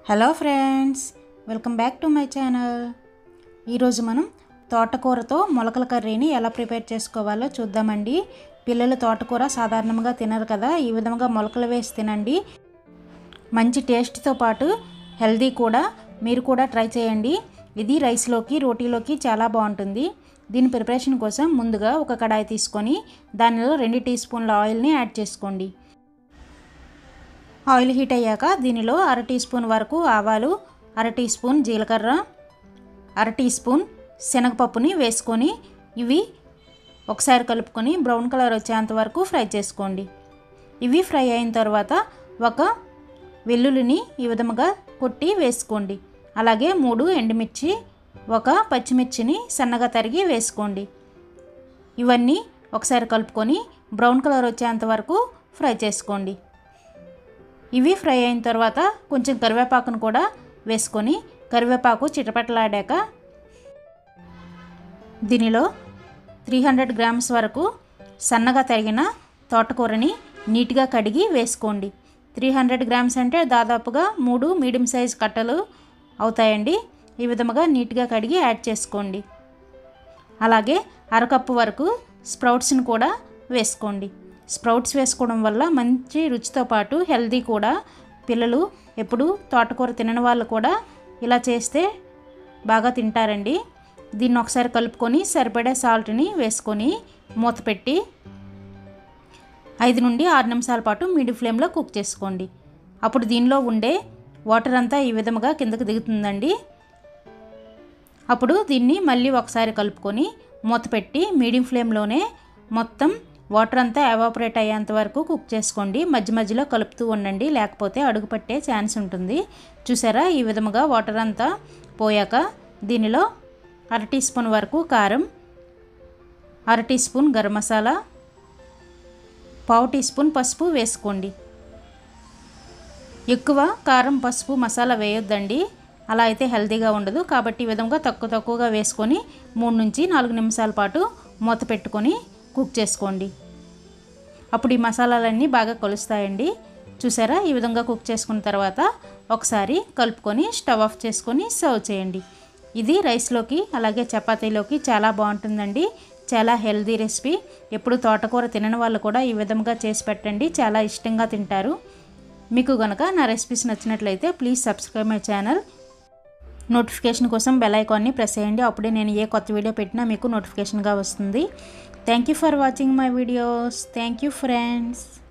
hello friends welcome back to my channel ఈరోజు మనం తోటకూరతో మొలకల కర్రీని ఎలా ప్రిపేర్ చేసుకోవాలో చూద్దామండి పిల్లలు తోటకూర సాధారణంగా తినరు కదా ఈ విధంగా మొలకలు వేసి తినండి మంచి టేస్ట్తో పాటు హెల్దీ కూడా మీరు కూడా ట్రై చేయండి ఇది రైస్లోకి రోటీలోకి చాలా బాగుంటుంది దీని ప్రిపరేషన్ కోసం ముందుగా ఒక కడాయి తీసుకొని దానిలో రెండు టీ స్పూన్ల ఆయిల్ని యాడ్ చేసుకోండి ఆయిల్ హీట్ అయ్యాక దీనిలో అర టీ స్పూన్ వరకు ఆవాలు అర టీ స్పూన్ జీలకర్ర అర టీ స్పూన్ శనగపప్పుని వేసుకొని ఇవి ఒకసారి కలుపుకొని బ్రౌన్ కలర్ వచ్చేంత వరకు ఫ్రై చేసుకోండి ఇవి ఫ్రై అయిన తర్వాత ఒక వెల్లుల్లిని ఈ విధముగా కొట్టి వేసుకోండి అలాగే మూడు ఎండుమిర్చి ఒక పచ్చిమిర్చిని సన్నగా తరిగి వేసుకోండి ఇవన్నీ ఒకసారి కలుపుకొని బ్రౌన్ కలర్ వచ్చేంత వరకు ఫ్రై చేసుకోండి ఇవి ఫ్రై అయిన తర్వాత కొంచెం కరివేపాకును కూడా వేసుకొని కరివేపాకు చిటపటలాడాక దీనిలో త్రీ హండ్రెడ్ గ్రామ్స్ వరకు సన్నగా తరిగిన తోటకూరని నీట్గా కడిగి వేసుకోండి త్రీ హండ్రెడ్ గ్రామ్స్ అంటే దాదాపుగా మూడు మీడియం సైజ్ కట్టలు అవుతాయండి ఈ విధముగా నీట్గా కడిగి యాడ్ చేసుకోండి అలాగే అరకప్పు వరకు స్ప్రౌట్స్ని కూడా వేసుకోండి స్ప్రౌట్స్ వేసుకోవడం వల్ల మంచి రుచితో పాటు హెల్దీ కూడా పిల్లలు ఎప్పుడు తోటకూర తినని వాళ్ళు కూడా ఇలా చేస్తే బాగా తింటారండి దీన్ని ఒకసారి కలుపుకొని సరిపడే సాల్ట్ని వేసుకొని మూత పెట్టి ఐదు నుండి ఆరు నిమిషాల పాటు మీడియం ఫ్లేమ్లో కుక్ చేసుకోండి అప్పుడు దీనిలో ఉండే వాటర్ అంతా ఈ విధముగా కిందకు దిగుతుందండి అప్పుడు దీన్ని మళ్ళీ ఒకసారి కలుపుకొని మూత పెట్టి మీడియం ఫ్లేమ్లోనే మొత్తం వాటర్ అంతా ఎవాపరేట్ అయ్యేంత వరకు కుక్ చేసుకోండి మధ్య మధ్యలో కలుపుతూ ఉండండి లేకపోతే అడుగు పట్టే ఛాన్స్ ఉంటుంది చూసారా ఈ విధముగా వాటర్ అంతా పోయాక దీనిలో అర టీ స్పూన్ వరకు కారం అర టీ స్పూన్ గరం మసాలా పావు టీ స్పూన్ పసుపు వేసుకోండి ఎక్కువ కారం పసుపు మసాలా వేయొద్దండి అలా అయితే హెల్తీగా ఉండదు కాబట్టి ఈ విధంగా తక్కువ తక్కువగా వేసుకొని మూడు నుంచి నాలుగు నిమిషాల పాటు మూత పెట్టుకొని కుక్ చేసుకోండి అప్పుడు ఈ మసాలాలన్నీ బాగా కలుస్తాయండి చూసారా ఈ విధంగా కుక్ చేసుకున్న తర్వాత ఒకసారి కలుపుకొని స్టవ్ ఆఫ్ చేసుకొని సర్వ్ చేయండి ఇది రైస్లోకి అలాగే చపాతీలోకి చాలా బాగుంటుందండి చాలా హెల్దీ రెసిపీ ఎప్పుడు తోటకూర తినని వాళ్ళు కూడా ఈ విధంగా చేసి పెట్టండి చాలా ఇష్టంగా తింటారు మీకు కనుక నా రెసిపీస్ నచ్చినట్లయితే please subscribe my channel notification కోసం బెల్ ఐకాన్ని ప్రెస్ చేయండి అప్పుడే నేను ఏ కొత్త వీడియో పెట్టినా మీకు నోటిఫికేషన్గా వస్తుంది thank you for watching my videos thank you friends